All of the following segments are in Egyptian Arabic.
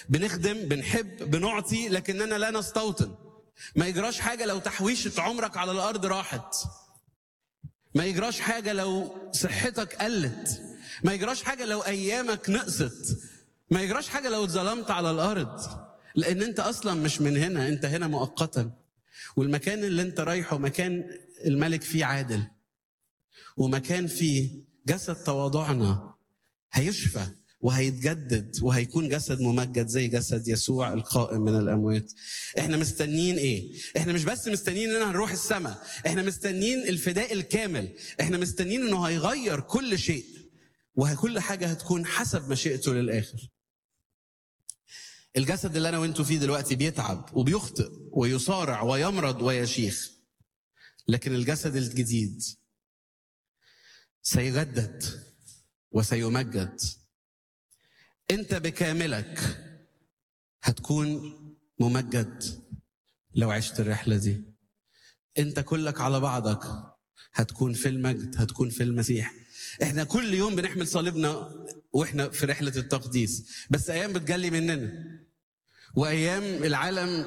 بنخدم بنحب بنعطي لكننا لا نستوطن ما يجراش حاجة لو تحويشة عمرك على الأرض راحت ما يجراش حاجة لو صحتك قلت ما يجراش حاجة لو أيامك نقصت ما يجراش حاجة لو اتظلمت على الأرض لأن أنت أصلا مش من هنا أنت هنا مؤقتا والمكان اللي أنت رايحه مكان الملك فيه عادل ومكان فيه جسد تواضعنا هيشفى وهيتجدد وهيكون جسد ممجد زي جسد يسوع القائم من الاموات احنا مستنيين ايه احنا مش بس مستنيين اننا هنروح السماء احنا مستنيين الفداء الكامل احنا مستنيين انه هيغير كل شيء وكل حاجه هتكون حسب مشيئته للاخر الجسد اللي انا وانتوا فيه دلوقتي بيتعب وبيخطئ ويصارع ويمرض ويشيخ لكن الجسد الجديد سيجدد وسيمجد انت بكاملك هتكون ممجد لو عشت الرحله دي انت كلك على بعضك هتكون في المجد هتكون في المسيح احنا كل يوم بنحمل صليبنا واحنا في رحله التقديس بس ايام بتجلي مننا وايام العالم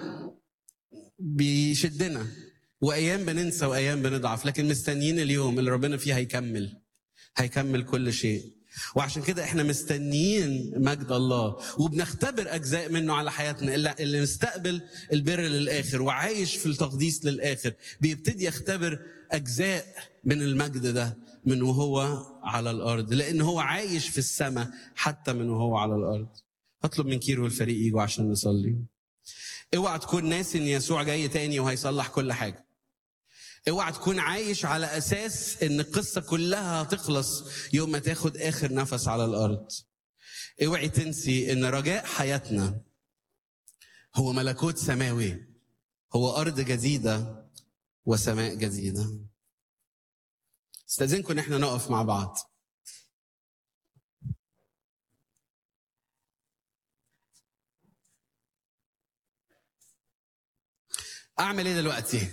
بيشدنا وايام بننسى وايام بنضعف لكن مستنيين اليوم اللي ربنا فيه هيكمل هيكمل كل شيء وعشان كده احنا مستنيين مجد الله وبنختبر اجزاء منه على حياتنا اللي, اللي مستقبل البر للاخر وعايش في التقديس للاخر بيبتدي يختبر اجزاء من المجد ده من وهو على الارض لان هو عايش في السماء حتى من وهو على الارض هطلب من كيرو والفريق يجوا عشان نصلي اوعى تكون ناسي ان يسوع جاي تاني وهيصلح كل حاجه اوعى تكون عايش على اساس ان القصه كلها هتخلص يوم ما تاخد اخر نفس على الارض اوعي تنسي ان رجاء حياتنا هو ملكوت سماوي هو ارض جديده وسماء جديده استاذنكم ان احنا نقف مع بعض اعمل ايه دلوقتي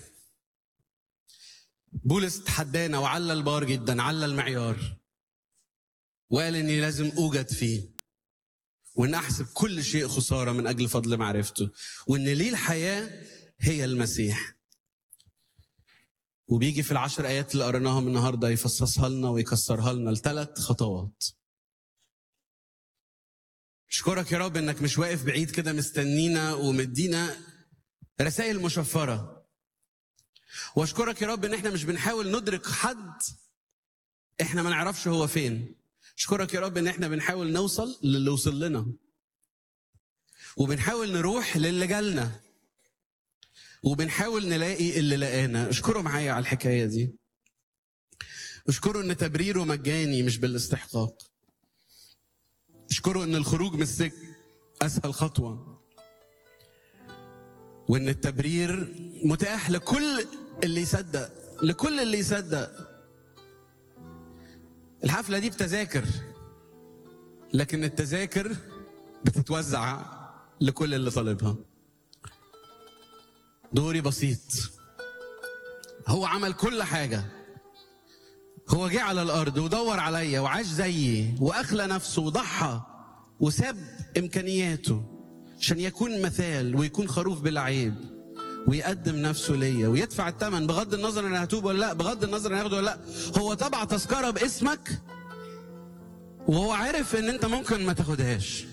بولس تحدانا وعلى البار جدا على المعيار وقال اني لازم اوجد فيه وان احسب كل شيء خساره من اجل فضل معرفته وان ليه الحياه هي المسيح وبيجي في العشر ايات اللي قريناهم النهارده يفصصها لنا ويكسرها لنا لثلاث خطوات اشكرك يا رب انك مش واقف بعيد كده مستنينا ومدينا رسائل مشفره واشكرك يا رب ان احنا مش بنحاول ندرك حد احنا ما نعرفش هو فين اشكرك يا رب ان احنا بنحاول نوصل للي وصل لنا وبنحاول نروح للي جالنا وبنحاول نلاقي اللي لقانا اشكره معايا على الحكايه دي اشكره ان تبريره مجاني مش بالاستحقاق اشكره ان الخروج من السجن اسهل خطوه وان التبرير متاح لكل اللي يصدق لكل اللي يصدق الحفله دي بتذاكر لكن التذاكر بتتوزع لكل اللي طالبها دوري بسيط هو عمل كل حاجه هو جه على الارض ودور عليا وعاش زيي واخلى نفسه وضحى وساب امكانياته عشان يكون مثال ويكون خروف بلا عيب ويقدم نفسه ليا ويدفع الثمن بغض النظر انا هتوب ولا لا بغض النظر انا هاخده ولا لا هو طبع تذكره باسمك وهو عارف ان انت ممكن ما تاخدهاش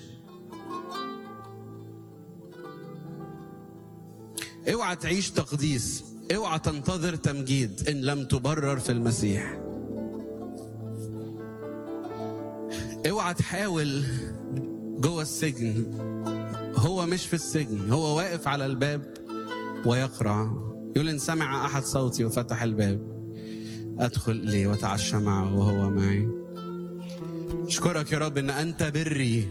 اوعى تعيش تقديس اوعى تنتظر تمجيد ان لم تبرر في المسيح اوعى تحاول جوه السجن هو مش في السجن هو واقف على الباب ويقرع يقول ان سمع احد صوتي وفتح الباب ادخل لي واتعشى معه وهو معي اشكرك يا رب ان انت بري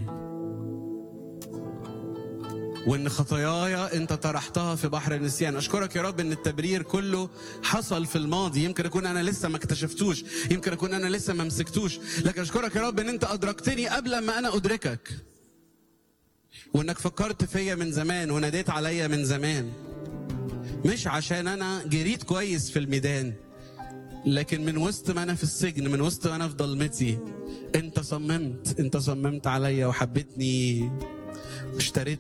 وان خطاياي انت طرحتها في بحر النسيان اشكرك يا رب ان التبرير كله حصل في الماضي يمكن اكون انا لسه ما اكتشفتوش يمكن اكون انا لسه ما مسكتوش لكن اشكرك يا رب ان انت ادركتني قبل ما انا ادركك وانك فكرت فيا من زمان وناديت عليا من زمان مش عشان انا جريت كويس في الميدان لكن من وسط ما انا في السجن من وسط ما انا في ضلمتي انت صممت انت صممت عليا وحبيتني اشتريت